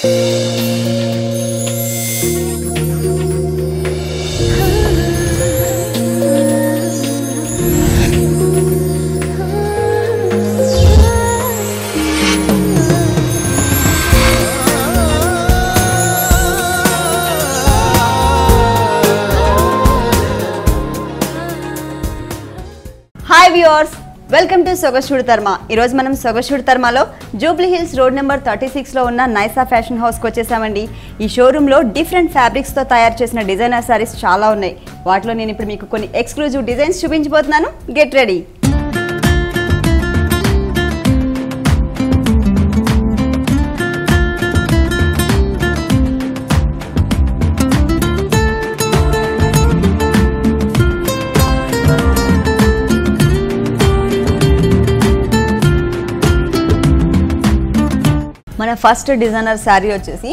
hi viewers welcome to సొగశుడు తర్మ ఈరోజు మనం సొగశుడు తర్మలో Jubilee Hills road number thirty సిక్స్లో ఉన్న నైసా ఫ్యాషన్ హౌస్కి వచ్చేసామండి ఈ షోరూంలో డిఫరెంట్ ఫ్యాబ్రిక్స్తో తయారు చేసిన డిజైనర్ సారీస్ చాలా ఉన్నాయి వాటిలో నేను ఇప్పుడు మీకు కొన్ని ఎక్స్క్లూజివ్ డిజైన్స్ చూపించబోతున్నాను గెట్ రెడీ మన ఫస్ట్ డిజైనర్ శారీ వచ్చేసి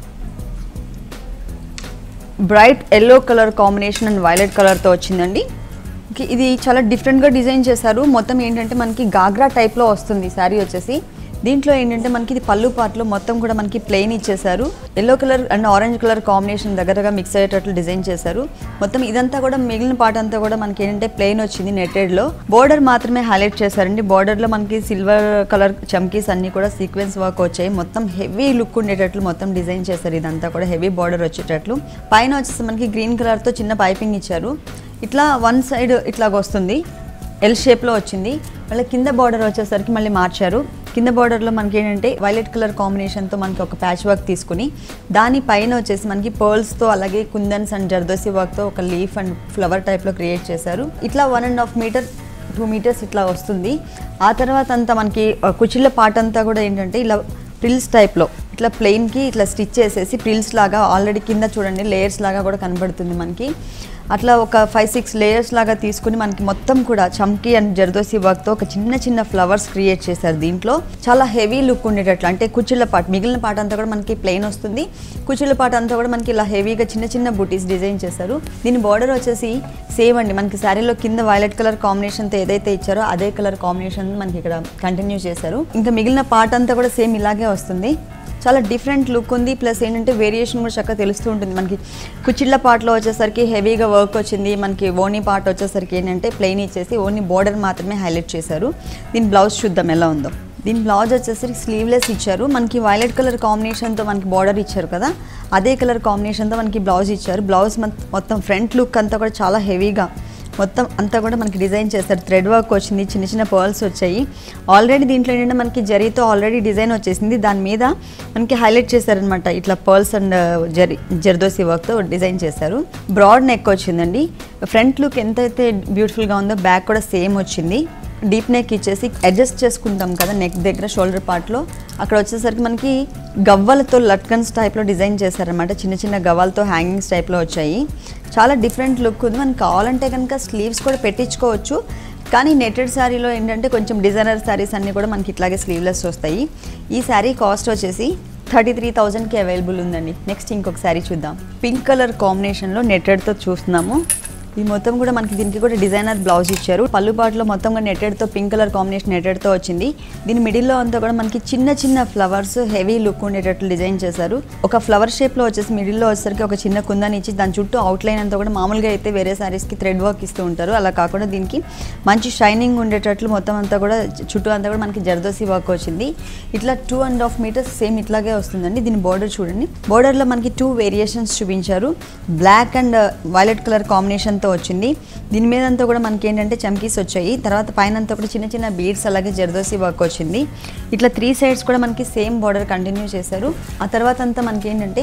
bright yellow colour combination and violet కలర్తో వచ్చిందండి ఓకే, ఇది చాలా డిఫరెంట్గా డిజైన్ చేశారు మొత్తం ఏంటంటే మనకి గాగ్రా టైప్లో వస్తుంది శారీ వచ్చేసి దీంట్లో ఏంటంటే మనకి ఇది పళ్ళు పార్ట్లో మొత్తం కూడా మనకి ప్లెయిన్ ఇచ్చేసారు yellow colour and orange colour combination దగ్గరగా మిక్స్ అయ్యేటట్లు డిజైన్ చేశారు మొత్తం ఇదంతా కూడా మిగిలిన పార్ట్ అంతా కూడా మనకి ఏంటంటే ప్లెయిన్ వచ్చింది నెట్టెడ్లో బోర్డర్ మాత్రమే హైలైట్ చేశారండి బోర్డర్లో మనకి సిల్వర్ కలర్ చమ్కీస్ అన్ని కూడా సీక్వెన్స్ వర్క్ వచ్చాయి మొత్తం హెవీ లుక్ ఉండేటట్లు మొత్తం డిజైన్ చేశారు ఇదంతా కూడా హెవీ బార్డర్ వచ్చేటట్లు పైన వచ్చేసి మనకి గ్రీన్ కలర్తో చిన్న పైపింగ్ ఇచ్చారు ఇట్లా వన్ సైడ్ ఇట్లాగ వస్తుంది ఎల్ షేప్లో వచ్చింది మళ్ళీ కింద బార్డర్ వచ్చేసరికి మళ్ళీ మార్చారు కింద బార్డర్లో మనకి ఏంటంటే వైలెట్ కలర్ కాంబినేషన్తో మనకి ఒక ప్యాచ్ వర్క్ తీసుకుని దాని పైన వచ్చేసి మనకి పర్ల్స్తో అలాగే కుందన్స్ అండ్ జర్దోసి వర్క్తో ఒక లీఫ్ అండ్ ఫ్లవర్ టైప్లో క్రియేట్ చేశారు ఇట్లా one and half metre two metres ఇట్లా వస్తుంది ఆ తర్వాత అంతా మనకి ఆ, కుచ్చిళ్ళ పార్ట్ అంతా కూడా ఏంటంటే ఇలా ప్రిల్స్ టైప్లో ఇట్లా ప్లెయిన్కి ఇట్లా స్టిచ్ చేసేసి ప్రిల్స్ లాగా ఆల్రెడీ కింద చూడండి లేయర్స్ లాగా కూడా కనబడుతుంది మనకి అట్లా ఒక ఫైవ్ సిక్స్ లేయర్స్ లాగా తీసుకుని మనకి మొత్తం కూడా చమ్కీ అండ్ జర్దోసి వర్క్తో ఒక చిన్న చిన్న ఫ్లవర్స్ క్రియేట్ చేశారు దీంట్లో చాలా హెవీ లుక్ ఉండేటట్లు అంటే కుచ్చిళ్ళ పాట మిగిలిన పాట అంతా కూడా మనకి ప్లెయిన్ వస్తుంది కుచ్చిళ్ళ పాట అంతా కూడా మనకి ఇలా హెవీగా చిన్న చిన్న బుటీస్ డిజైన్ చేశారు దీని బార్డర్ వచ్చేసి సేమ్ అండి మనకి శారీలో కింద వైలెట్ కలర్ కాంబినేషన్తో ఏదైతే ఇచ్చారో అదే కలర్ కాంబినేషన్ మనకి ఇక్కడ కంటిన్యూ చేశారు ఇంకా మిగిలిన పాట అంతా కూడా సేమ్ ఇలాగే వస్తుంది చాలా డిఫరెంట్ లుక్ ఉంది ప్లస్ ఏంటంటే వేరియేషన్ కూడా చక్కగా తెలుస్తూ ఉంటుంది మనకి కుచ్చిళ్ళ పాటలో వచ్చేసరికి హెవీగా వర్క్ వచ్చింది మనకి ఓనీ పార్ట్ వచ్చేసరికి ఏంటంటే ప్లెయిన్ ఇచ్చేసి ఓన్లీ బోర్డర్ మాత్రమే హైలైట్ చేశారు దీని బ్లౌజ్ చూద్దాం ఎలా ఉందో దీని బ్లౌజ్ వచ్చేసరికి స్లీవ్లెస్ ఇచ్చారు మనకి వైలెట్ కలర్ కాంబినేషన్తో మనకి బార్డర్ ఇచ్చారు కదా అదే కలర్ కాంబినేషన్తో మనకి బ్లౌజ్ ఇచ్చారు బ్లౌజ్ మొత్తం ఫ్రంట్ లుక్ అంతా కూడా చాలా హెవీగా మొత్తం అంతా కూడా మనకి డిజైన్ చేస్తారు థ్రెడ్ వర్క్ వచ్చింది చిన్న చిన్న పర్ల్స్ వచ్చాయి ఆల్రెడీ దీంట్లో ఏంటంటే మనకి జరీతో ఆల్రెడీ డిజైన్ వచ్చేసింది దాని మీద మనకి హైలైట్ చేశారనమాట ఇట్లా పర్ల్స్ అండ్ జరీ జర్దోసి వర్క్తో డిజైన్ చేశారు బ్రాడ్ నెక్ వచ్చిందండి ఫ్రంట్ లుక్ ఎంతైతే బ్యూటిఫుల్గా ఉందో బ్యాక్ కూడా సేమ్ వచ్చింది డీప్ నెక్ ఇచ్చేసి అడ్జస్ట్ చేసుకుంటాం కదా నెక్ దగ్గర షోల్డర్ పార్ట్లో అక్కడ వచ్చేసరికి మనకి గవ్వలతో లట్కన్స్ టైప్లో డిజైన్ చేశారనమాట చిన్న చిన్న గవ్వలతో హ్యాంగింగ్స్ టైప్లో వచ్చాయి చాలా డిఫరెంట్ లుక్ ఉంది మనకి కావాలంటే కనుక స్లీవ్స్ కూడా పెట్టించుకోవచ్చు కానీ నెటెడ్ శారీలో ఏంటంటే కొంచెం డిజైనర్ శారీస్ అన్నీ కూడా మనకి ఇట్లాగే స్లీవ్లెస్ వస్తాయి ఈ శారీ కాస్ట్ వచ్చేసి థర్టీ త్రీ థౌజండ్కి అవైలబుల్ ఉందండి నెక్స్ట్ ఇంకొక శారీ చూద్దాం పింక్ కలర్ కాంబినేషన్లో నెట్టెడ్తో చూస్తున్నాము ఇది మొత్తం కూడా మనకి దీనికి కూడా డిజైనర్ బ్లౌజ్ ఇచ్చారు పళ్ళు పాటలో మొత్తం కూడా నెట్టెడ్తో పింక్ కలర్ కాంబినేషన్ నెట్టెడ్తో వచ్చింది దీని మిడిల్లో అంతా కూడా మనకి చిన్న చిన్న ఫ్లవర్స్ హెవీ లుక్ ఉండేటట్లు డిజైన్ చేశారు ఒక ఫ్లవర్ షేప్లో వచ్చేసి మిడిల్లో వచ్చేసరికి ఒక చిన్న కుందని ఇచ్చి దాని చుట్టూ అవుట్లైన్ అంతా కూడా మామూలుగా అయితే వేరే శారీస్కి థ్రెడ్ వర్క్ ఇస్తూ ఉంటారు అలా కాకుండా దీనికి మంచి షైనింగ్ ఉండేటట్లు మొత్తం అంతా కూడా చుట్టూ అంతా కూడా మనకి జర్దోసి వర్క్ వచ్చింది ఇట్లా two and half metres same ఇట్లాగే వస్తుందండి దీని బోర్డర్ చూడండి బోర్డర్లో మనకి టూ వేరియేషన్స్ చూపించారు బ్లాక్ అండ్ వైలెట్ కలర్ కాంబినేషన్తో వచ్చింది దీని మీద అంతా కూడా మనకి ఏంటంటే చమ్కీస్ వచ్చాయి తర్వాత పైన అంతా కూడా చిన్న చిన్న బీడ్స్ అలాగే జర్దోసి వర్క్ వచ్చింది ఇట్లా త్రీ సైడ్స్ కూడా మనకి సేమ్ బార్డర్ కంటిన్యూ చేశారు ఆ తర్వాత అంతా మనకి ఏంటంటే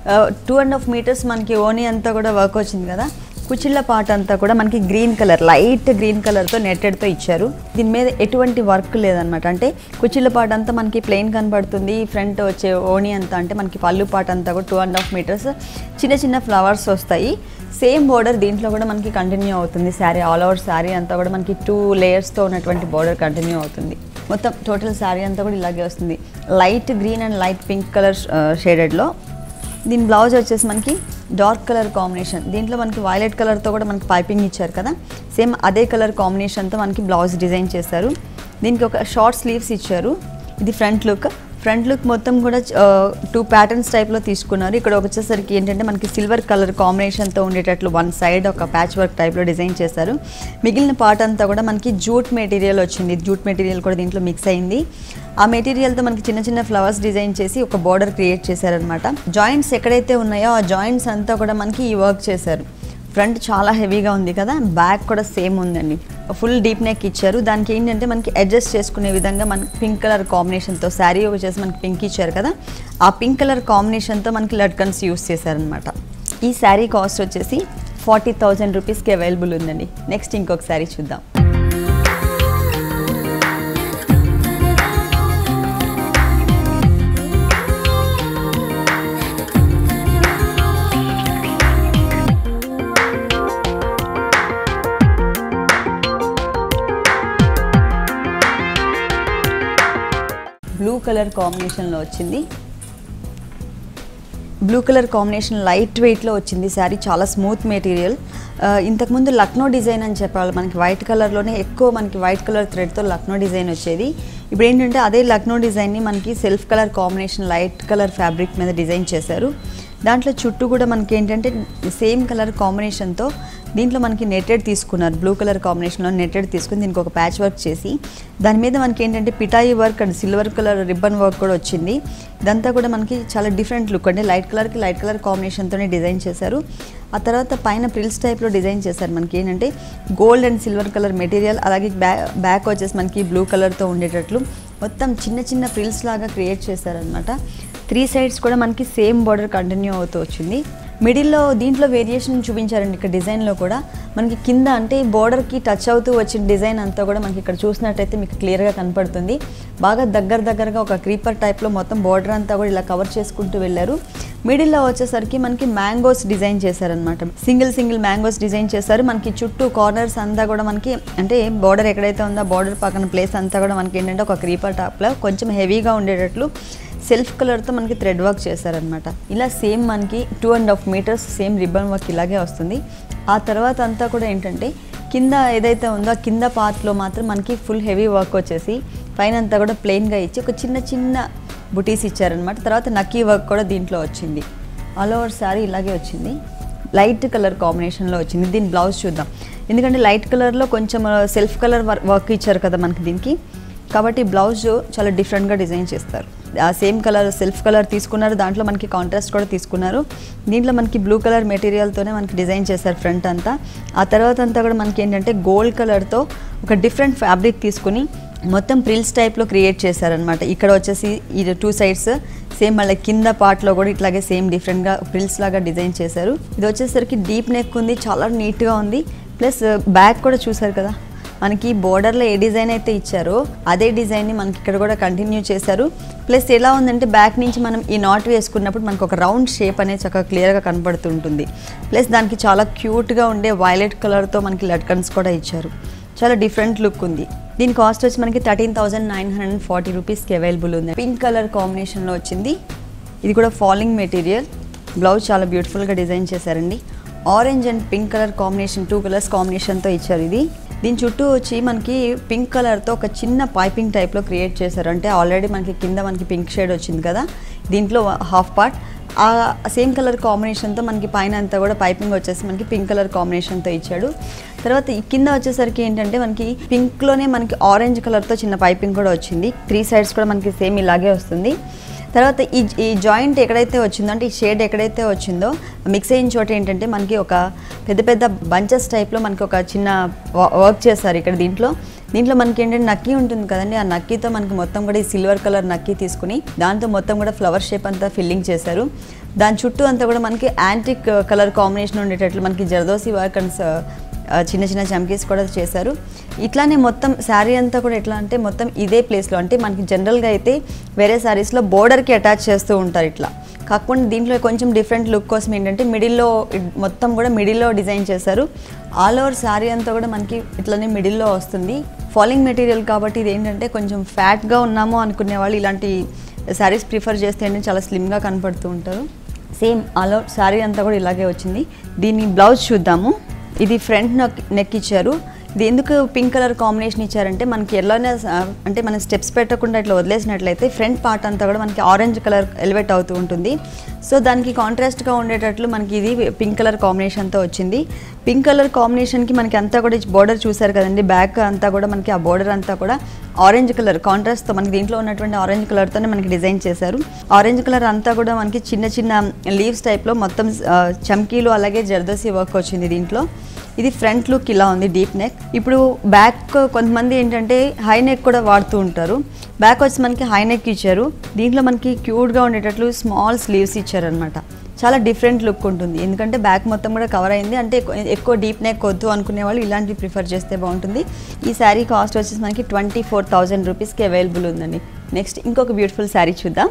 టూ అండ్ హాఫ్ మీటర్స్ మనకి ఓనీ అంతా కూడా వర్క్ వచ్చింది కదా కుచిళ్ళ పాట అంతా కూడా మనకి గ్రీన్ కలర్ లైట్ గ్రీన్ కలర్తో నెట్టెడ్తో ఇచ్చారు దీని మీద ఎటువంటి వర్క్ లేదనమాట అంటే కుచిళ్ళ పాట అంతా మనకి ప్లెయిన్ కనబడుతుంది ఫ్రంట్ వచ్చే ఓణి అంతా అంటే మనకి పళ్ళు పాట అంతా కూడా టూ అండ్ హాఫ్ మీటర్స్ చిన్న చిన్న ఫ్లవర్స్ వస్తాయి సేమ్ బోర్డర్ దీంట్లో కూడా మనకి కంటిన్యూ అవుతుంది శారీ ఆల్ ఓవర్ శారీ అంతా కూడా మనకి టూ లేయర్స్తో ఉన్నటువంటి బోర్డర్ కంటిన్యూ అవుతుంది మొత్తం టోటల్ శారీ అంతా కూడా ఇలాగే వస్తుంది light green and light pink colour షేడెడ్లో దీని బ్లౌజ్ వచ్చేసి మనకి డార్క్ కలర్ కాంబినేషన్ దీంట్లో మనకి వైలెట్ కలర్తో కూడా మనకి పైపింగ్ ఇచ్చారు కదా సేమ్ అదే కలర్ కాంబినేషన్తో మనకి బ్లౌజ్ డిజైన్ చేశారు దీనికి ఒక షార్ట్ స్లీవ్స్ ఇచ్చారు ఇది ఫ్రంట్ లుక్ ఫ్రంట్ లుక్ మొత్తం కూడా టూ ప్యాటర్న్స్ టైప్లో తీసుకున్నారు ఇక్కడ వచ్చేసరికి ఏంటంటే మనకి సిల్వర్ కలర్ కాంబినేషన్తో ఉండేటట్లు వన్ సైడ్ ఒక ప్యాచ్ వర్క్ టైప్లో డిజైన్ చేశారు మిగిలిన పార్ట్ అంతా కూడా మనకి జూట్ మెటీరియల్ వచ్చింది జూట్ మెటీరియల్ కూడా దీంట్లో మిక్స్ అయింది ఆ మెటీరియల్తో మనకి చిన్న చిన్న ఫ్లవర్స్ డిజైన్ చేసి ఒక బార్డర్ క్రియేట్ చేశారనమాట జాయింట్స్ ఎక్కడైతే ఉన్నాయో ఆ జాయింట్స్ అంతా కూడా మనకి ఈ వర్క్ చేశారు ఫ్రంట్ చాలా హెవీగా ఉంది కదా బ్యాక్ కూడా సేమ్ ఉందండి ఫుల్ డీప్ నెక్ ఇచ్చారు దానికి ఏంటంటే మనకి అడ్జస్ట్ చేసుకునే విధంగా మనకి పింక్ కలర్ కాంబినేషన్తో శారీ వచ్చేసి మనకి పింక్ ఇచ్చారు కదా ఆ పింక్ కలర్ కాంబినేషన్తో మనకి లట్కన్స్ యూస్ చేశారనమాట ఈ శారీ కాస్ట్ వచ్చేసి ఫార్టీ థౌజండ్ రూపీస్కి అవైలబుల్ ఉందండి నెక్స్ట్ ఇంకొక శారీ చూద్దాం బ్లూ కలర్ కాంబినేషన్లో వచ్చింది బ్లూ కలర్ కాంబినేషన్ లైట్ వెయిట్లో వచ్చింది శారీ చాలా స్మూత్ మెటీరియల్ ఇంతకుముందు లక్నో డిజైన్ అని చెప్పాలి మనకి వైట్ కలర్లోనే ఎక్కువ మనకి వైట్ కలర్ థ్రెడ్తో లక్నో డిజైన్ వచ్చేది ఇప్పుడు ఏంటంటే అదే లక్నో డిజైన్ని మనకి self colour combination light colour fabric మీద డిజైన్ చేశారు దాంట్లో చుట్టూ కూడా మనకి ఏంటంటే సేమ్ కలర్ కాంబినేషన్తో దీంట్లో మనకి నెట్టెడ్ తీసుకున్నారు బ్లూ కలర్ కాంబినేషన్లో నెట్టెడ్ తీసుకుని దీనికి ఒక ప్యాచ్ వర్క్ చేసి దాని మీద మనకి ఏంటంటే పిటాయి work and silver colour ribbon work కూడా వచ్చింది ఇదంతా కూడా మనకి చాలా డిఫరెంట్ లుక్ అంటే లైట్ కలర్కి లైట్ కలర్ కాంబినేషన్తోనే డిజైన్ చేశారు ఆ తర్వాత పైన ప్రిల్స్ టైప్లో డిజైన్ చేశారు మనకి ఏంటంటే gold and silver colour material అలాగే బ్యాక్ బ్యాక్ వచ్చేసి మనకి బ్లూ కలర్తో ఉండేటట్లు మొత్తం చిన్న చిన్న ప్రిల్స్ లాగా క్రియేట్ చేశారనమాట త్రీ సైడ్స్ కూడా మనకి సేమ్ బార్డర్ కంటిన్యూ అవుతూ వచ్చింది మిడిల్లో దీంట్లో వేరియేషన్ చూపించారండి ఇక్కడ డిజైన్లో కూడా మనకి కింద అంటే బోర్డర్కి టచ్ అవుతూ వచ్చిన డిజైన్ అంతా కూడా మనకి ఇక్కడ చూసినట్టయితే మీకు క్లియర్గా కనపడుతుంది బాగా దగ్గర దగ్గరగా ఒక క్రీపర్ టైప్లో మొత్తం బోర్డర్ అంతా కూడా ఇలా కవర్ చేసుకుంటూ వెళ్ళారు మిడిల్లో వచ్చేసరికి మనకి మ్యాంగోస్ డిజైన్ చేశారనమాట సింగిల్ సింగిల్ మ్యాంగోస్ డిజైన్ చేశారు మనకి చుట్టూ కార్నర్స్ అంతా కూడా మనకి అంటే బార్డర్ ఎక్కడైతే ఉందో బార్డర్ పక్కన ప్లేస్ అంతా కూడా మనకి ఏంటంటే ఒక క్రీపర్ టాప్లో కొంచెం హెవీగా ఉండేటట్లు సెల్ఫ్ కలర్తో మనకి థ్రెడ్ వర్క్ చేశారనమాట ఇలా సేమ్ మనకి two and half metres same ribbon work ఇలాగే వస్తుంది ఆ తర్వాత అంతా కూడా ఏంటంటే కింద ఏదైతే ఉందో ఆ కింద పార్ట్లో మాత్రం మనకి ఫుల్ హెవీ వర్క్ వచ్చేసి పైన అంతా కూడా ప్లెయిన్గా ఇచ్చి ఒక చిన్న చిన్న బుటీస్ ఇచ్చారనమాట తర్వాత నక్కీ వర్క్ కూడా దీంట్లో వచ్చింది ఆల్ ఓవర్ శారీ ఇలాగే వచ్చింది లైట్ కలర్ కాంబినేషన్లో వచ్చింది దీని బ్లౌజ్ చూద్దాం ఎందుకంటే లైట్ కలర్లో కొంచెం సెల్ఫ్ కలర్ వర్క్ ఇచ్చారు కదా మనకి దీనికి కాబట్టి బ్లౌజ్ చాలా డిఫరెంట్గా డిజైన్ చేస్తారు ఆ సేమ్ కలర్ సెల్ఫ్ కలర్ తీసుకున్నారు దాంట్లో మనకి కాంట్రాస్ట్ కూడా తీసుకున్నారు దీంట్లో మనకి బ్లూ కలర్ మెటీరియల్తోనే మనకి డిజైన్ చేశారు ఫ్రంట్ అంతా ఆ తర్వాత అంతా కూడా మనకి ఏంటంటే గోల్డ్ కలర్తో ఒక డిఫరెంట్ ఫ్యాబ్రిక్ తీసుకుని మొత్తం ప్రిల్స్ టైప్లో క్రియేట్ చేశారనమాట ఇక్కడ వచ్చేసి ఈ టూ సైడ్స్ సేమ్ మళ్ళీ కింద పార్ట్లో కూడా ఇట్లాగే సేమ్ డిఫరెంట్గా ప్రిల్స్ లాగా డిజైన్ చేశారు ఇది వచ్చేసరికి డీప్ నెక్ ఉంది చాలా నీట్గా ఉంది ప్లస్ బ్యాక్ కూడా చూసారు కదా మనకి బోర్డర్లో ఏ డిజైన్ అయితే ఇచ్చారో అదే డిజైన్ని మనకి ఇక్కడ కూడా కంటిన్యూ చేశారు ప్లస్ ఎలా ఉందంటే బ్యాక్ నుంచి మనం ఈ నాట్ వేసుకున్నప్పుడు మనకు ఒక రౌండ్ షేప్ అనేది చక్కగా క్లియర్గా కనపడుతుంటుంది ప్లస్ దానికి చాలా క్యూట్గా ఉండే వైలెట్ కలర్తో మనకి లట్కన్స్ కూడా ఇచ్చారు చాలా డిఫరెంట్ లుక్ ఉంది దీని కాస్ట్ వచ్చి మనకి thirteen thousand nine hundred forty రూపీస్కి అవైలబుల్ ఉంది పింక్ కలర్ కాంబినేషన్లో వచ్చింది ఇది కూడా ఫాలింగ్ మెటీరియల్ బ్లౌజ్ చాలా బ్యూటిఫుల్గా డిజైన్ చేశారండి orange and pink colour combination two colours కాంబినేషన్తో ఇచ్చారు ఇది దీని చుట్టూ వచ్చి మనకి పింక్ కలర్తో ఒక చిన్న పైపింగ్ టైప్లో క్రియేట్ చేశారు అంటే ఆల్రెడీ మనకి కింద మనకి పింక్ షేడ్ వచ్చింది కదా దీంట్లో హాఫ్ పార్ట్ ఆ సేమ్ కలర్ కాంబినేషన్తో మనకి పైన అంతా కూడా పైపింగ్ వచ్చేసి మనకి పింక్ కలర్ కాంబినేషన్తో ఇచ్చాడు తర్వాత ఈ కింద వచ్చేసరికి ఏంటంటే మనకి పింక్లోనే మనకి ఆరెంజ్ కలర్తో చిన్న పైపింగ్ కూడా వచ్చింది త్రీ సైడ్స్ కూడా మనకి సేమ్ ఇలాగే వస్తుంది తర్వాత ఈ ఈ జాయింట్ ఎక్కడైతే వచ్చిందో అంటే ఈ షేడ్ ఎక్కడైతే వచ్చిందో మిక్స్ అయిన చోట ఏంటంటే మనకి ఒక పెద్ద పెద్ద బంచెస్ టైప్లో మనకి ఒక చిన్న వర్క్ చేస్తారు ఇక్కడ దీంట్లో దీంట్లో మనకి ఏంటంటే నక్కీ ఉంటుంది కదండి ఆ నక్కీతో మనకి మొత్తం కూడా ఈ సిల్వర్ కలర్ నక్కీ తీసుకుని దాంతో మొత్తం కూడా ఫ్లవర్ షేప్ అంతా ఫిల్లింగ్ చేశారు దాని చుట్టూ అంతా కూడా మనకి యాంటిక్ కలర్ కాంబినేషన్ ఉండేటట్లు మనకి జర్దోసి వర్క్ అండ్ ఆ, చిన్న చిన్న చమ్కీస్ కూడా చేశారు ఇట్లానే మొత్తం శారీ అంతా కూడా ఎట్లా అంటే మొత్తం ఇదే ప్లేస్లో అంటే మనకి జనరల్గా అయితే వేరే శారీస్లో బోర్డర్కి అటాచ్ చేస్తూ ఉంటారు ఇట్లా కాకపోతే దీంట్లో కొంచెం డిఫరెంట్ లుక్ కోసం ఏంటంటే మిడిల్లో మొత్తం కూడా మిడిల్లో డిజైన్ చేశారు ఆల్ ఓవర్ శారీ అంతా కూడా మనకి ఇట్లానే మిడిల్లో వస్తుంది ఫాలింగ్ మెటీరియల్ కాబట్టి ఇది ఏంటంటే కొంచెం ఫ్యాట్గా ఉన్నామో అనుకునే వాళ్ళు ఇలాంటి శారీస్ ప్రిఫర్ చేస్తే ఏంటంటే చాలా స్లిమ్గా కనపడుతూ ఉంటారు సేమ్ ఆల్ ఓవర్ శారీ అంతా కూడా ఇలాగే వచ్చింది దీని బ్లౌజ్ చూద్దాము ఇది ఫ్రంట్ నెక్ నెక్ ఇచ్చారు ఇది ఎందుకు పింక్ కలర్ కాంబినేషన్ ఇచ్చారంటే మనకి ఎల్లోనే అంటే మనం స్టెప్స్ పెట్టకుండా ఇట్లా వదిలేసినట్లయితే ఫ్రంట్ పార్ట్ అంతా కూడా మనకి ఆరెంజ్ కలర్ ఎలివేట్ అవుతూ ఉంటుంది సో దానికి కాంట్రాస్ట్గా ఉండేటట్లు మనకి ఇది పింక్ కలర్ కాంబినేషన్తో వచ్చింది పింక్ కలర్ కాంబినేషన్కి మనకి అంతా కూడా బోర్డర్ చూసారు కదండి బ్యాక్ అంతా కూడా మనకి ఆ బోర్డర్ అంతా కూడా ఆరెంజ్ కలర్ కాంట్రాస్ట్తో మనకి దీంట్లో ఉన్నటువంటి ఆరెంజ్ కలర్తోనే మనకి డిజైన్ చేశారు ఆరెంజ్ కలర్ అంతా కూడా మనకి చిన్న చిన్న లీవ్స్ టైప్లో మొత్తం ఆ, చమ్కీలు అలాగే జర్దోసి వర్క్ వచ్చింది దీంట్లో ఇది ఫ్రంట్ లుక్ ఇలా ఉంది డీప్ నెక్ ఇప్పుడు బ్యాక్ కొంతమంది ఏంటంటే హై నెక్ కూడా వాడుతూ ఉంటారు బ్యాక్ వచ్చి మనకి హై నెక్ ఇచ్చారు దీంట్లో మనకి క్యూట్గా ఉండేటట్లు స్మాల్ స్లీవ్స్ ఇచ్చారనమాట చాలా డిఫరెంట్ లుక్ ఉంటుంది ఎందుకంటే బ్యాక్ మొత్తం కూడా కవర్ అయింది అంటే ఎక్కు- ఎక్కువ డీప్ నెక్ వద్దు అనుకునే వాళ్ళు ఇలాంటివి ప్రిఫర్ చేస్తే బాగుంటుంది ఈ శారీ కాస్ట్ వచ్చేసి మనకి ట్వంటీ ఫోర్ థౌజండ్ రూపీస్కి అవైలబుల్ ఉందండి నెక్స్ట్ ఇంకొక బ్యూటిఫుల్ శారీ చూద్దాం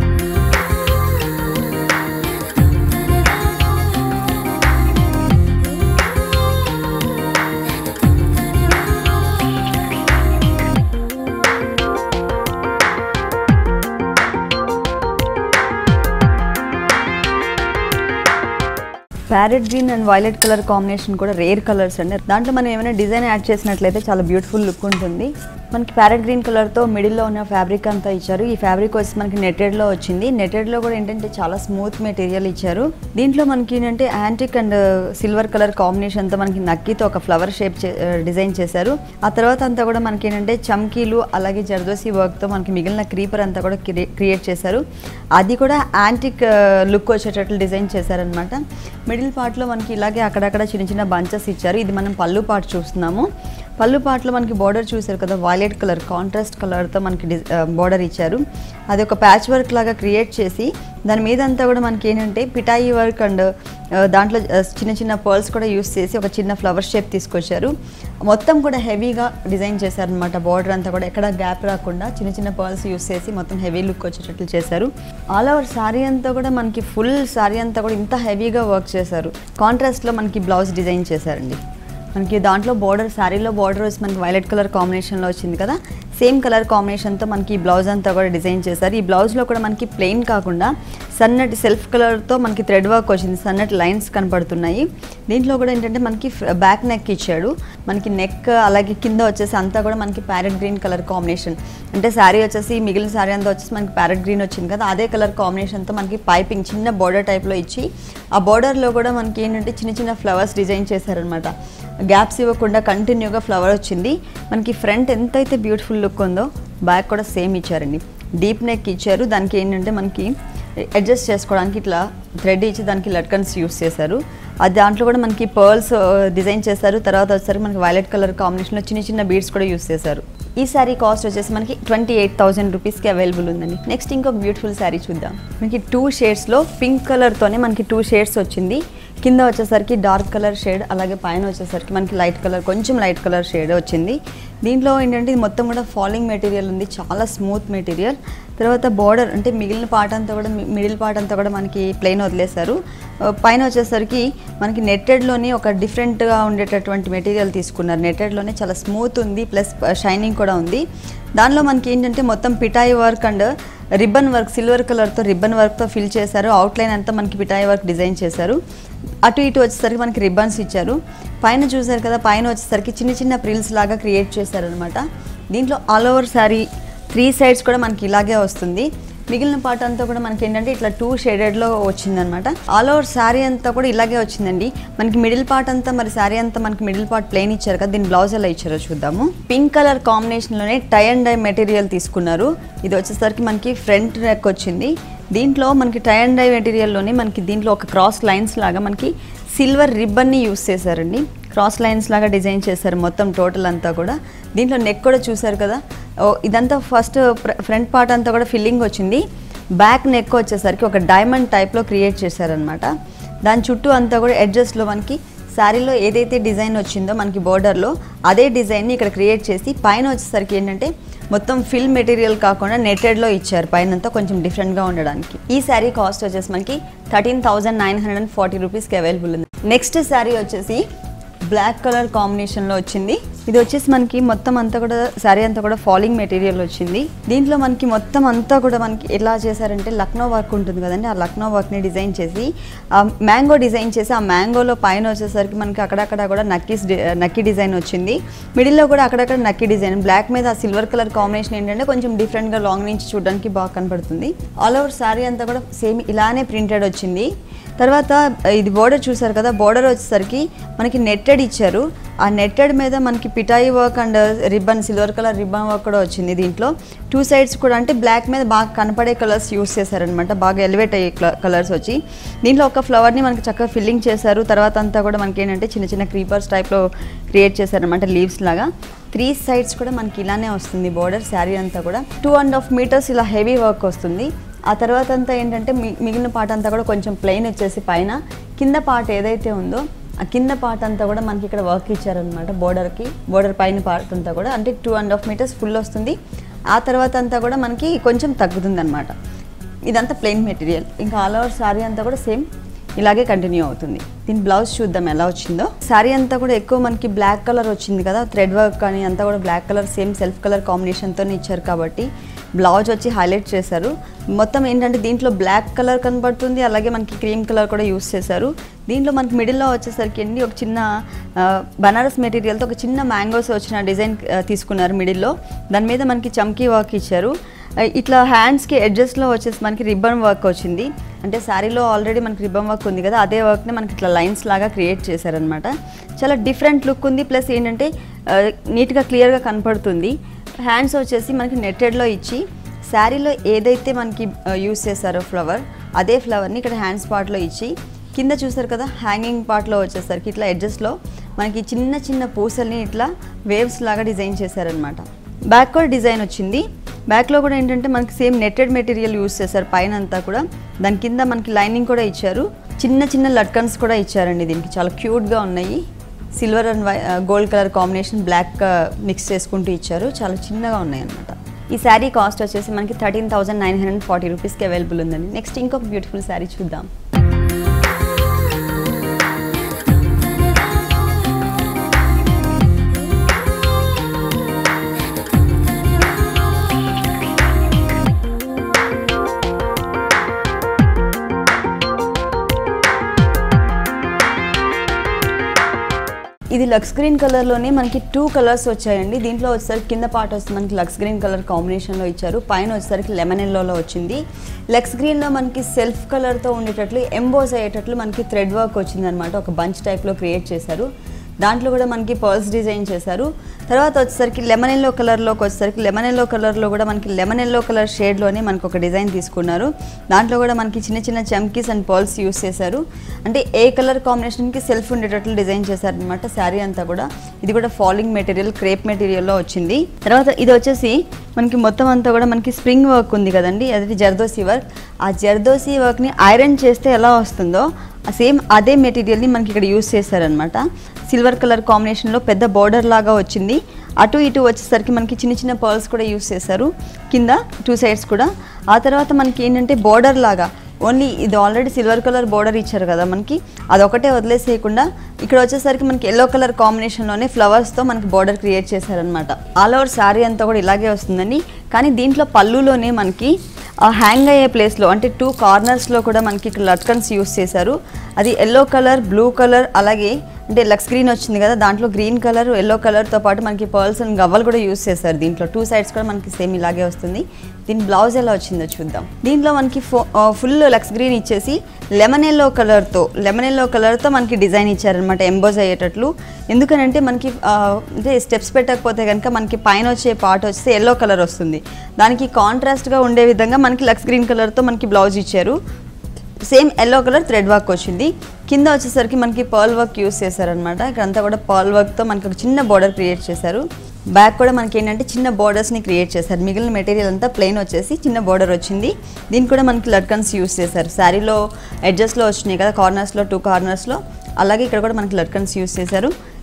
parrot green and violet colour combination కూడా రేర్ కలర్స్ అండి దాంట్లో మనం ఏమైనా డిజైన్ యాడ్ చేసినట్లయితే చాలా బ్యూటిఫుల్ లుక్ ఉంటుంది మనకి ప్యారెట్ గ్రీన్ కలర్తో మిడిల్లో ఉన్న ఫ్యాబ్రిక్ అంతా ఇచ్చారు ఈ ఫ్యాబ్రిక్ వచ్చి మనకి నెటెడ్లో వచ్చింది నెటెడ్లో కూడా ఏంటంటే చాలా స్మూత్ మెటీరియల్ ఇచ్చారు దీంట్లో మనకి ఏంటంటే యాంటిక్ అండ్ సిల్వర్ కలర్ కాంబినేషన్తో మనకి నక్కితో ఒక ఫ్లవర్ షేప్ డిజైన్ చేశారు ఆ తర్వాత అంతా కూడా మనకి ఏంటంటే చమ్కీలు అలాగే జర్దోసి వర్క్తో మనకి మిగిలిన క్రీపర్ అంతా కూడా క్రియేట్ చేశారు అది కూడా యాంటిక్ లుక్ వచ్చేటట్లు డిజైన్ చేశారనమాట మిడిల్ పార్ట్లో మనకి ఇలాగే అక్కడక్కడ చిన్న చిన్న బంచెస్ ఇచ్చారు ఇది మనం పళ్ళు పార్ట్ చూస్తున్నాము పళ్ళు పార్ట్లో మనకి బార్డర్ చూసారు కదా వైలెట్ కలర్ కాంట్రాస్ట్ కలర్తో మనకి బార్డర్ ఇచ్చారు అది ఒక ప్యాచ్ వర్క్ లాగా క్రియేట్ చేసి దాని మీద అంతా కూడా మనకి ఏంటంటే పిటాయి వర్క్ అండ్ దాంట్లో ఆ, చిన్న చిన్న పర్ల్స్ కూడా యూస్ చేసి ఒక చిన్న ఫ్లవర్ షేప్ తీసుకొచ్చారు మొత్తం కూడా హెవీగా డిజైన్ చేశారనమాట బార్డర్ అంతా కూడా ఎక్కడ గ్యాప్ రాకుండా చిన్న చిన్న పర్ల్స్ యూస్ చేసి మొత్తం హెవీ లుక్ వచ్చేటట్లు చేశారు ఆల్ ఓవర్ శారీ అంతా కూడా మనకి ఫుల్ శారీ అంతా కూడా ఇంత హెవీగా వర్క్ చేశారు కాంట్రాస్ట్లో మనకి బ్లౌజ్ డిజైన్ చేశారండి మనకి దాంట్లో బార్డర్ శారీలో బార్డర్ వచ్చి మనకి వైలెట్ కలర్ కాంబినేషన్లో వచ్చింది కదా సేమ్ కలర్ కాంబినేషన్తో మనకి ఈ బ్లౌజ్ అంతా కూడా డిజైన్ చేశారు ఈ బ్లౌజ్లో కూడా మనకి ప్లెయిన్ కాకుండా సన్నటి సెల్ఫ్ కలర్తో మనకి థ్రెడ్ వర్క్ వచ్చింది సన్నటి లైన్స్ కనపడుతున్నాయి దీంట్లో కూడా ఏంటంటే మనకి బ్యాక్ నెక్ ఇచ్చాడు మనకి నెక్ అలాగే కింద వచ్చేసి అంతా కూడా మనకి ప్యారెట్ గ్రీన్ కలర్ కాంబినేషన్ అంటే శారీ వచ్చేసి మిగిలిన శారీ అంతా వచ్చేసి మనకి ప్యారెట్ గ్రీన్ వచ్చింది కదా అదే కలర్ కాంబినేషన్తో మనకి పైపింగ్ చిన్న బార్డర్ టైప్లో ఇచ్చి ఆ బార్డర్లో కూడా మనకి ఏంటంటే చిన్న చిన్న ఫ్లవర్స్ డిజైన్ చేశారనమాట గ్యాప్స్ ఇవ్వకుండా కంటిన్యూగా ఫ్లవర్ వచ్చింది మనకి ఫ్రంట్ ఎంతైతే బ్యూటిఫుల్ లుక్ ఉందో బ్యాక్ కూడా సేమ్ ఇచ్చారండి డీప్ నెక్ ఇచ్చారు దానికి ఏంటంటే మనకి అడ్జస్ట్ చేసుకోవడానికి ఇట్లా థ్రెడ్ ఇచ్చి దానికి లట్కన్స్ యూస్ చేశారు అది దాంట్లో కూడా మనకి పర్ల్స్ డిజైన్ చేశారు తర్వాత వచ్చేసరికి మనకి వైలెట్ కలర్ కాంబినేషన్లో చిన్న చిన్న బీడ్స్ కూడా యూస్ చేశారు ఈ శారీ కాస్ట్ వచ్చేసి మనకి ట్వంటీ ఎయిట్ థౌసండ్ రూపీస్కి అవైలబుల్ ఉందండి నెక్స్ట్ ఇంకొక బ్యూటిఫుల్ శారీ చూద్దాం మనకి టూ షేడ్స్లో పింక్ కలర్తోనే మనకి టూ షేడ్స్ వచ్చింది కింద వచ్చేసరికి డార్క్ కలర్ షేడ్ అలాగే పైన వచ్చేసరికి మనకి లైట్ కలర్ కొంచెం లైట్ కలర్ షేడ్ వచ్చింది దీంట్లో ఏంటంటే ఇది మొత్తం కూడా ఫాలింగ్ మెటీరియల్ ఉంది చాలా స్మూత్ మెటీరియల్ తర్వాత బార్డర్ అంటే మిగిలిన పార్ట్ అంతా కూడా మిడిల్ పార్ట్ అంతా కూడా మనకి ప్లెయిన్ వదిలేశారు ఆ, పైన వచ్చేసరికి మనకి నెట్టెడ్లోని ఒక డిఫరెంట్గా ఉండేటటువంటి మెటీరియల్ తీసుకున్నారు నెట్టెడ్లోనే చాలా స్మూత్ ఉంది ప్లస్ షైనింగ్ కూడా ఉంది దానిలో మనకి ఏంటంటే మొత్తం పిటాయి work and ribbon work silver కలర్తో రిబ్బన్ వర్క్తో ఫిల్ చేశారు అవుట్లైన్ అంతా మనకి పిటాయి వర్క్ డిజైన్ చేశారు అటు ఇటు వచ్చేసరికి మనకి రిబ్బన్స్ ఇచ్చారు పైన చూసారు కదా పైన వచ్చేసరికి చిన్న చిన్న ప్రిల్స్ లాగా క్రియేట్ చేశారనమాట దీంట్లో all over sari three sides కూడా మనకి ఇలాగే వస్తుంది మిగిలిన పార్ట్ అంతా కూడా మనకి ఏంటంటే ఇట్లా టూ షేడెడ్లో వచ్చిందనమాట ఆల్ ఓవర్ శారీ అంతా కూడా ఇలాగే వచ్చిందండి మనకి మిడిల్ పార్ట్ అంతా మరి శారీ అంతా మనకి మిడిల్ పార్ట్ ప్లెయిన్ ఇచ్చారు కదా దీని బ్లౌజ్ ఎలా ఇచ్చారో చూద్దాము పింక్ కలర్ కాంబినేషన్లోనే టై అండ్ డై మెటీరియల్ తీసుకున్నారు ఇది వచ్చేసరికి మనకి ఫ్రంట్ నెక్ వచ్చింది దీంట్లో మనకి టై అండ్ డై మెటీరియల్లోనే మనకి దీంట్లో ఒక క్రాస్ లైన్స్ లాగా మనకి సిల్వర్ రిబ్బన్ని యూస్ చేశారండి క్రాస్ లైన్స్ లాగా డిజైన్ చేశారు మొత్తం టోటల్ అంతా కూడా దీంట్లో నెక్ కూడా చూసారు కదా ఓ, ఇదంతా ఫస్ట్ ఫ్రంట్ పార్ట్ అంతా కూడా ఫిల్లింగ్ వచ్చింది బ్యాక్ నెక్ వచ్చేసరికి ఒక డైమండ్ టైప్లో క్రియేట్ చేశారనమాట దాని చుట్టూ అంతా కూడా ఎడ్జస్ట్లో మనకి శారీలో ఏదైతే డిజైన్ వచ్చిందో మనకి బోర్డర్లో అదే డిజైన్ని ఇక్కడ క్రియేట్ చేసి పైన వచ్చేసరికి ఏంటంటే మొత్తం ఫిల్ మెటీరియల్ కాకుండా నెటెడ్లో ఇచ్చారు పైనంతా కొంచెం డిఫరెంట్గా ఉండడానికి ఈ శారీ కాస్ట్ వచ్చేసి మనకి thirteen thousand nine hundred and forty రూపీస్కి అవైలబుల్ ఉంది నెక్స్ట్ శారీ వచ్చేసి బ్లాక్ కలర్ కాంబినేషన్లో వచ్చింది ఇది వచ్చేసి మనకి మొత్తం అంతా కూడా శారీ అంతా కూడా ఫాలింగ్ మెటీరియల్ వచ్చింది దీంట్లో మనకి మొత్తం అంతా కూడా మనకి ఎలా చేశారంటే లక్నో వర్క్ ఉంటుంది కదండి ఆ లక్నో వర్క్ని డిజైన్ చేసి ఆ మ్యాంగో డిజైన్ చేసి ఆ మ్యాంగోలో పైన వచ్చేసరికి మనకి అక్కడక్కడ కూడా నక్కీస్ డి- నక్కీ డిజైన్ వచ్చింది మిడిల్లో కూడా అక్కడక్కడ నక్కీ డిజైన్ బ్లాక్ మీద ఆ సిల్వర్ కలర్ కాంబినేషన్ ఏంటంటే కొంచెం డిఫరెంట్గా లాంగ్ నుంచి చూడడానికి బాగా కనపడుతుంది ఆల్ ఓవర్ శారీ అంతా కూడా సేమ్ ఇలానే ప్రింటెడ్ వచ్చింది తర్వాత ఇది బోర్డర్ చూసారు కదా బోర్డర్ వచ్చేసరికి మనకి నెట్టెడ్ ఇచ్చారు ఆ నెట్టెడ్ మీద మనకి పిటాయి work and ribbon silver colour ribbon work కూడా వచ్చింది దీంట్లో టూ సైడ్స్ కూడా అంటే బ్లాక్ మీద బాగా కనపడే కలర్స్ యూస్ చేశారనమాట బాగా ఎలివేట్ అయ్యే కలర్స్ వచ్చి దీంట్లో ఒక ఫ్లవర్ని మనకి చక్కగా ఫిల్లింగ్ చేశారు తర్వాత అంతా కూడా మనకి ఏంటంటే చిన్న చిన్న క్రీపర్స్ టైప్లో క్రియేట్ చేశారనమాట లీవ్స్ లాగా త్రీ సైడ్స్ కూడా మనకి ఇలానే వస్తుంది బోర్డర్ శారీ అంతా కూడా టూ అండ్ హాఫ్ మీటర్స్ ఇలా హెవీ వర్క్ వస్తుంది ఆ తర్వాత అంతా ఏంటంటే మి- మిగిలిన పార్ట్ అంతా కూడా కొంచెం ప్లెయిన్ వచ్చేసి పైన కింద పార్ట్ ఏదైతే ఉందో ఆ కింద పార్ట్ అంతా కూడా మనకి ఇక్కడ వర్క్ ఇచ్చారనమాట బోర్డర్కి బోర్డర్ పైన పార్ట్ అంతా కూడా అంటే two and half metres full వస్తుంది ఆ తర్వాత అంతా కూడా మనకి కొంచెం తగ్గుతుంది అనమాట ఇదంతా ప్లెయిన్ మెటీరియల్ ఇంకా ఆల్ ఓవర్ శారీ అంతా కూడా సేమ్ ఇలాగే కంటిన్యూ అవుతుంది దీని బ్లౌజ్ చూద్దాం ఎలా వచ్చిందో శారీ అంతా కూడా ఎక్కువ మనకి బ్లాక్ కలర్ వచ్చింది కదా థ్రెడ్ వర్క్ కానీ అంతా కూడా black colour same self colour కాంబినేషన్తోనే ఇచ్చారు కాబట్టి బ్లౌజ్ వచ్చి హైలైట్ చేశారు మొత్తం ఏంటంటే దీంట్లో బ్లాక్ కలర్ కనబడుతుంది అలాగే మనకి క్రీమ్ కలర్ కూడా యూస్ చేశారు దీంట్లో మనకి మిడిల్లో వచ్చేసరికి అండి ఒక చిన్న ఆ, బనారస్ మెటీరియల్తో ఒక చిన్న మ్యాంగోస్ వచ్చిన డిజైన్ ఆ, తీసుకున్నారు మిడిల్లో దాని మీద మనకి చమ్కీ వర్క్ ఇచ్చారు ఆ, ఇట్లా హ్యాండ్స్కి ఎడ్జస్ట్లో వచ్చేసి మనకి రిబ్బన్ వర్క్ వచ్చింది అంటే శారీలో ఆల్రెడీ మనకి రిబ్బన్ వర్క్ ఉంది కదా అదే వర్క్ని మనకి ఇట్లా లైన్స్ లాగా క్రియేట్ చేశారనమాట చాలా డిఫరెంట్ లుక్ ఉంది ప్లస్ ఏంటంటే ఆ, నీట్గా క్లియర్గా కనపడుతుంది హ్యాండ్స్ వచ్చేసి మనకి నెట్టెడ్లో ఇచ్చి శారీలో ఏదైతే మనకి యూస్ చేశారో ఫ్లవర్ అదే ఫ్లవర్ని ఇక్కడ హ్యాండ్స్ పార్ట్లో ఇచ్చి కింద చూసారు కదా హ్యాంగింగ్ పార్ట్లో వచ్చేసరికి ఇట్లా ఎడ్జస్ట్లో మనకి చిన్న చిన్న పూసల్ని ఇట్లా వేవ్స్ లాగా డిజైన్ చేశారనమాట బ్యాక్ కూడా డిజైన్ వచ్చింది బ్యాక్లో కూడా ఏంటంటే మనకి సేమ్ నెట్టెడ్ మెటీరియల్ యూస్ చేశారు పైన అంతా కూడా దాని కింద మనకి లైనింగ్ కూడా ఇచ్చారు చిన్న చిన్న లట్కన్స్ కూడా ఇచ్చారండి దీనికి చాలా క్యూట్గా ఉన్నాయి సిల్వర్ అండ్ వై gold colour combination black mix చేసుకుంటూ ఇచ్చారు చాలా చిన్నగా ఉన్నాయి అనమాట ఈ శారీ కాస్ట్ వచ్చేసి మనకి thirteen thousand nine hundred forty రూపీస్కి అవైలబుల్ ఉందండి నెక్స్ట్ ఇంకొక బ్యూటిఫుల్ శారీ చూద్దాం ఇది లక్స్ గ్రీన్ కలర్లోనే మనకి టూ కలర్స్ వచ్చాయండి దీంట్లో వచ్చేసరికి కింద పార్ట్ వస్తే మనకి లక్స్ గ్రీన్ కలర్ కాంబినేషన్లో ఇచ్చారు పైన వచ్చేసరికి లెమన్ ఎల్లోలో వచ్చింది లక్స్ గ్రీన్లో మనకి సెల్ఫ్ కలర్తో ఉండేటట్లు ఎంబోస్ అయ్యేటట్లు మనకి థ్రెడ్ వర్క్ వచ్చింది అనమాట ఒక బంచ్ టైప్లో క్రియేట్ చేశారు దాంట్లో కూడా మనకి పర్ల్స్ డిజైన్ చేశారు తర్వాత వచ్చేసరికి లెమన్ ఎల్లో కలర్లోకి వచ్చేసరికి లెమన్ ఎల్లో కలర్లో కూడా మనకి లెమన్ ఎల్లో కలర్ షేడ్లోనే మనకి ఒక డిజైన్ తీసుకున్నారు దాంట్లో కూడా మనకి చిన్న చిన్న చమ్కీస్ అండ్ పర్ల్స్ యూస్ చేశారు అంటే ఏ కలర్ కాంబినేషన్కి సెల్ఫ్ ఉండేటట్లు డిజైన్ చేశారనమాట శారీ అంతా కూడా ఇది కూడా ఫాలింగ్ మెటీరియల్ క్రేప్ మెటీరియల్లో వచ్చింది తర్వాత ఇది వచ్చేసి మనకి మొత్తం అంతా కూడా మనకి స్ప్రింగ్ వర్క్ ఉంది కదండి అది జర్దోసి వర్క్ ఆ జర్దోసి వర్క్ని ఐరన్ చేస్తే ఎలా వస్తుందో సేమ్ అదే మెటీరియల్ని మనకి ఇక్కడ యూస్ చేశారనమాట సిల్వర్ కలర్ కాంబినేషన్లో పెద్ద బార్డర్ లాగా వచ్చింది అటు ఇటు వచ్చేసరికి మనకి చిన్న చిన్న పర్ల్స్ కూడా యూస్ చేశారు కింద టూ సైడ్స్ కూడా ఆ తర్వాత మనకి ఏంటంటే బార్డర్ లాగా ఓన్లీ ఇది ఆల్రెడీ సిల్వర్ కలర్ బార్డర్ ఇచ్చారు కదా మనకి అదొకటే వదిలేసేయకుండా ఇక్కడ వచ్చేసరికి మనకి ఎల్లో కలర్ కాంబినేషన్లోనే ఫ్లవర్స్తో మనకి బార్డర్ క్రియేట్ చేశారనమాట ఆల్ ఓవర్ శారీ అంతా కూడా ఇలాగే వస్తుందండి కానీ దీంట్లో పళ్ళులోనే మనకి హ్యాంగ్ అయ్యే ప్లేస్లో అంటే టూ కార్నర్స్లో కూడా మనకి ఇక్కడ లట్కన్స్ యూస్ చేశారు అది ఎల్లో కలర్ బ్లూ కలర్ అలాగే అంటే లక్స్ గ్రీన్ వచ్చింది కదా దాంట్లో గ్రీన్ కలర్ ఎల్లో కలర్తో పాటు మనకి పర్ల్స్ అండ్ గవ్వలు కూడా యూస్ చేశారు దీంట్లో టూ సైడ్స్ కూడా మనకి సేమ్ ఇలాగే వస్తుంది దీని బ్లౌజ్ ఎలా వచ్చిందో చూద్దాం దీంట్లో మనకి ఫుల్ లక్స్ గ్రీన్ ఇచ్చేసి లెమన్ ఎల్లో కలర్తో లెమన్ ఎల్లో కలర్తో మనకి డిజైన్ ఇచ్చారనమాట ఎంబోజ్ అయ్యేటట్లు ఎందుకనంటే మనకి ఆ, అంటే స్టెప్స్ పెట్టకపోతే కనుక మనకి పైన వచ్చే పార్ట్ వస్తే ఎల్లో కలర్ వస్తుంది దానికి కాంట్రాస్ట్గా ఉండే విధంగా మనకి లక్స్ గ్రీన్ కలర్తో మనకి బ్లౌజ్ ఇచ్చారు same yellow colour thread work వచ్చింది కింద వచ్చేసరికి మనకి పర్ల్ వర్క్ యూస్ చేశారనమాట ఇక్కడంతా కూడా పర్ల్ వర్క్తో మనకి ఒక చిన్న బార్డర్ క్రియేట్ చేశారు బ్యాక్ కూడా మనకి ఏంటంటే చిన్న బార్డర్స్ని క్రియేట్ చేశారు మిగిలిన మెటీరియల్ అంతా ప్లెయిన్ వచ్చేసి చిన్న బార్డర్ వచ్చింది దీనికి కూడా మనకి లట్కన్స్ యూస్ చేశారు శారీలో ఎడ్జస్ట్లో వచ్చినాయి కదా కార్నర్స్లో టూ కార్నర్స్లో అలాగే ఇక్కడ కూడా మనకి లట్కన్స్ యూస్ చేశారు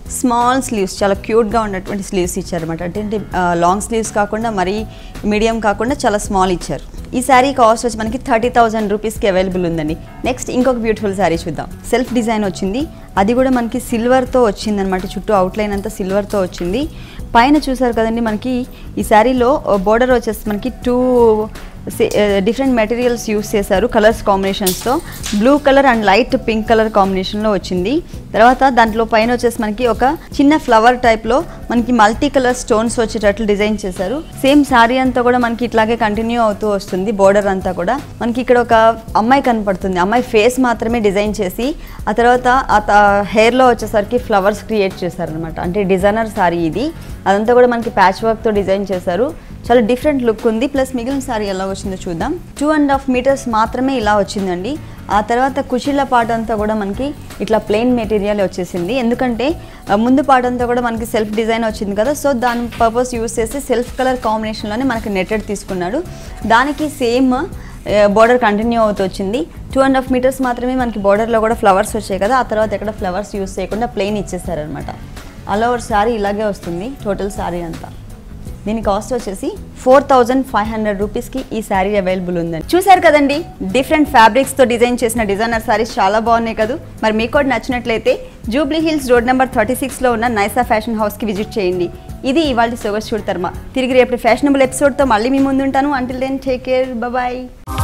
స్మాల్ స్లీవ్స్ చాలా క్యూట్గా ఉన్నటువంటి స్లీవ్స్ ఇచ్చారన్నమాట అంటే లాంగ్ స్లీవ్స్ కాకుండా మరీ మీడియం కాకుండా చాలా స్మాల్ ఇచ్చారు ఈ శారీ కాస్ట్ వచ్చి మనకి థర్టీ థౌజండ్ రూపీస్కి అవైలబుల్ ఉందండి నెక్స్ట్ ఇంకొక బ్యూటిఫుల్ శారీ చూద్దాం సెల్ఫ్ డిజైన్ వచ్చింది అది కూడా మనకి సిల్వర్తో వచ్చింది అనమాట చుట్టూ అవుట్లైన్ అంతా సిల్వర్తో వచ్చింది పైన చూసారు కదండి మనకి ఈ శారీలో బోర్డర్ వచ్చేసి మనకి టూ డిఫరెంట్ మెటీరియల్స్ యూస్ చేశారు కలర్స్ కాంబినేషన్స్తో blue colour and light pink colour కాంబినేషన్లో వచ్చింది తర్వాత దాంట్లో పైన వచ్చేసి మనకి ఒక చిన్న ఫ్లవర్ టైప్లో మనకి మల్టీ కలర్ స్టోన్స్ వచ్చేటట్లు డిజైన్ చేశారు సేమ్ శారీ అంతా కూడా మనకి ఇట్లాగే కంటిన్యూ అవుతూ వస్తుంది బోర్డర్ అంతా కూడా మనకి ఇక్కడ ఒక అమ్మాయి కనపడుతుంది అమ్మాయి ఫేస్ మాత్రమే డిజైన్ చేసి ఆ తర్వాత ఆ హెయిర్లో వచ్చేసరికి ఫ్లవర్స్ క్రియేట్ చేశారనమాట అంటే డిజైనర్ శారీ ఇది అదంతా కూడా మనకి ప్యాచ్ వర్క్తో డిజైన్ చేశారు చాలా డిఫరెంట్ లుక్ ఉంది ప్లస్ మిగిలిన సారీ ఎలా వచ్చిందో చూద్దాం టూ అండ్ హాఫ్ మీటర్స్ మాత్రమే ఇలా వచ్చిందండి ఆ తర్వాత కుషిళ్ళ పాట అంతా కూడా మనకి ఇట్లా ప్లెయిన్ మెటీరియల్ వచ్చేసింది ఎందుకంటే ఆ, ముందు పాట అంతా కూడా మనకి సెల్ఫ్ డిజైన్ వచ్చింది కదా సో దాని పర్పస్ యూస్ చేసి సెల్ఫ్ కలర్ కాంబినేషన్లోనే మనకి నెట్టెడ్ తీసుకున్నాడు దానికి సేమ్ బార్డర్ కంటిన్యూ అవుతూ వచ్చింది టూ అండ్ హాఫ్ మీటర్స్ మాత్రమే మనకి బార్డర్లో కూడా ఫ్లవర్స్ వచ్చాయి కదా ఆ తర్వాత ఎక్కడ ఫ్లవర్స్ యూస్ చేయకుండా ప్లెయిన్ ఇచ్చేసారనమాట ఆల్ ఓవర్ శారీ ఇలాగే వస్తుంది టోటల్ శారీ అంతా దీని కాస్ట్ వచ్చేసి ఫోర్ థౌజండ్ ఫైవ్ హండ్రెడ్ రూపీస్కి ఈ శారీ అవైలబుల్ ఉందండి చూశారు కదండి డిఫరెంట్ ఫ్యాబ్రిక్స్తో డిజైన్ చేసిన డిజైనర్ శారీస్ చాలా బాగున్నాయి కదా మరి మీకు కూడా నచ్చినట్లయితే Jubilee Hills road number thirty సిక్స్లో ఉన్న నైసా ఫ్యాషన్ హౌస్కి విజిట్ చేయండి ఇది ఇవాళ సొగస్ చూడతారు తిరిగి రేపు ఫ్యాషనబుల్ ఎపిసోడ్తో మళ్ళీ మీ ముందు ఉంటాను until then take care bye